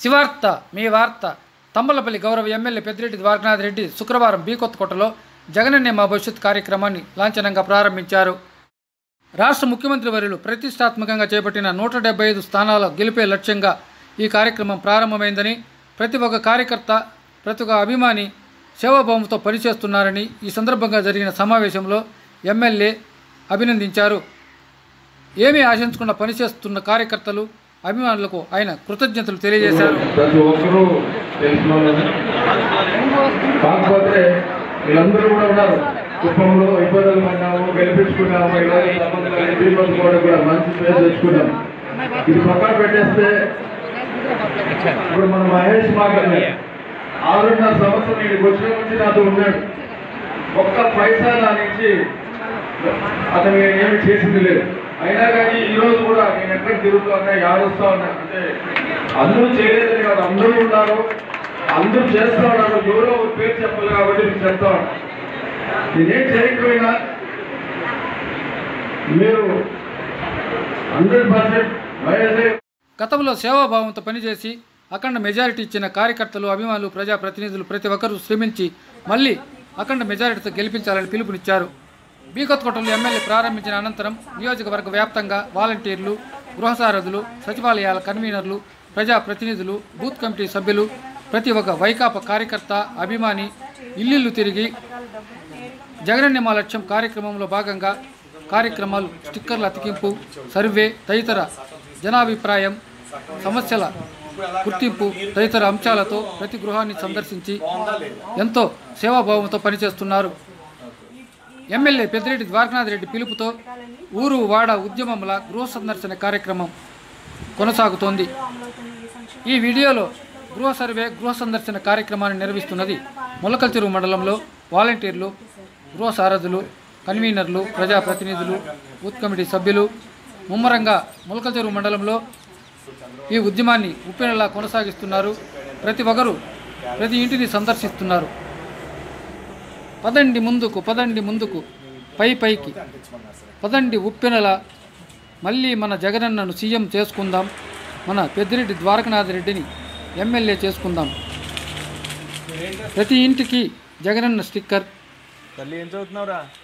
శివార్త మీ వార్త తమ్మలపల్లి గౌరవ ఎమ్మెల్యే పెద్దిరెడ్డి ద్వారకనాథ్ రెడ్డి శుక్రవారం బీ కొత్తకోటలో జగనన్నే మా భవిష్యత్ కార్యక్రమాన్ని లాంఛనంగా ప్రారంభించారు రాష్ట్ర ముఖ్యమంత్రి వర్యులు ప్రతిష్టాత్మకంగా చేపట్టిన నూట డెబ్బై ఐదు స్థానాల గెలిపే లక్ష్యంగా ఈ కార్యక్రమం ప్రారంభమైందని ప్రతి ఒక్క కార్యకర్త ప్రతి ఒక్క అభిమాని సేవాభావంతో పనిచేస్తున్నారని ఈ సందర్భంగా జరిగిన సమావేశంలో ఎమ్మెల్యే అభినందించారు ఏమీ ఆశించకుండా పనిచేస్తున్న కార్యకర్తలు అభిమానులకు ఆయన కృతజ్ఞతలు తెలియజేశారు ప్రతి ఒక్కరూ తెలిసిన వాళ్ళని. కాకపోతే వీళ్ళందరూ కూడా ఉన్నారు కుటుంబంలో ఇబ్బందులు పడినాము గెలిపించుకున్నాము ఈరోజు సంబంధాలు దీపం కూడా కూడా మంచి పేరు తెచ్చుకున్నాం ఇది పక్కన పెట్టేస్తే ఇప్పుడు మన మహేష్ మాగల్ని ఆరున్నర సంవత్సరం నేను వచ్చిన నుంచి నాతో ఉన్నాడు ఒక్క పైసా నా నుంచి అతను ఏమి చేసింది లేదు అయినా కానీ ఈ రోజు కూడా నేను ఎక్కడ తిరుగుతూ ఉన్నా యాదొస్తా ఉన్నా అంటే అందరూ చేయలేదని కాదు అందరూ ఉన్నారు అందరూ చేస్తా ఉన్నారు ఎవరో ఒక పేరు చెప్పాలి కాబట్టి నేను చెప్తా ఉన్నా నేనేం చేయకపోయినా మీరు హండ్రెడ్ పర్సెంట్ వైఎస్ఐ గతంలో సేవాభావంతో పనిచేసి అఖండ మెజారిటీ ఇచ్చిన కార్యకర్తలు అభిమానులు ప్రజాప్రతినిధులు ప్రతి ఒక్కరూ శ్రమించి మళ్ళీ అఖండ మెజారిటీతో గెలిపించాలని పిలుపునిచ్చారు బీకొత్తకోటలో ఎమ్మెల్యే ప్రారంభించిన అనంతరం నియోజకవర్గ వ్యాప్తంగా వాలంటీర్లు గృహసారథులు సచివాలయాల కన్వీనర్లు ప్రజాప్రతినిధులు బూత్ కమిటీ సభ్యులు ప్రతి ఒక్క వైకాపా కార్యకర్త అభిమాని ఇల్లిల్లు తిరిగి జగనన్న మా లక్ష్యం కార్యక్రమంలో భాగంగా కార్యక్రమాలు స్టిక్కర్ల అతికింపు సర్వే తదితర జనాభిప్రాయం సమస్యల గుర్తింపు తదితర అంశాలతో ప్రతి గృహాన్ని సందర్శించి ఎంతో సేవాభావంతో పనిచేస్తున్నారు ఎమ్మెల్యే పెద్దిరెడ్డి ద్వారకనాథ్ రెడ్డి పిలుపుతో ఊరు వాడ ఉద్యమంల గృహ సందర్శన కార్యక్రమం కొనసాగుతోంది ఈ వీడియోలో గృహ సర్వే గృహ సందర్శన కార్యక్రమాన్ని నిర్వహిస్తున్నది మొలకల్చెరువు మండలంలో వాలంటీర్లు గృహ సారథులు కన్వీనర్లు ప్రజాప్రతినిధులు బూత్ కమిటీ సభ్యులు ముమ్మరంగా మొలకల్చెరువు మండలంలో ఈ ఉద్యమాన్ని ఉప్పెనలా కొనసాగిస్తున్నారు ప్రతి ఒక్కరూ ప్రతి ఇంటిని సందర్శిస్తున్నారు పదండి ముందుకు పదండి ముందుకు పై పైకి పదండి ఉప్పెనల మళ్ళీ మన జగనన్నను సీఎం చేసుకుందాం మన పెద్దిరెడ్డి ద్వారకనాథ్ రెడ్డిని ఎమ్మెల్యే చేసుకుందాం ప్రతి ఇంటికి జగనన్న స్టిక్కర్ తల్లి ఏం చదువుతున్నావురా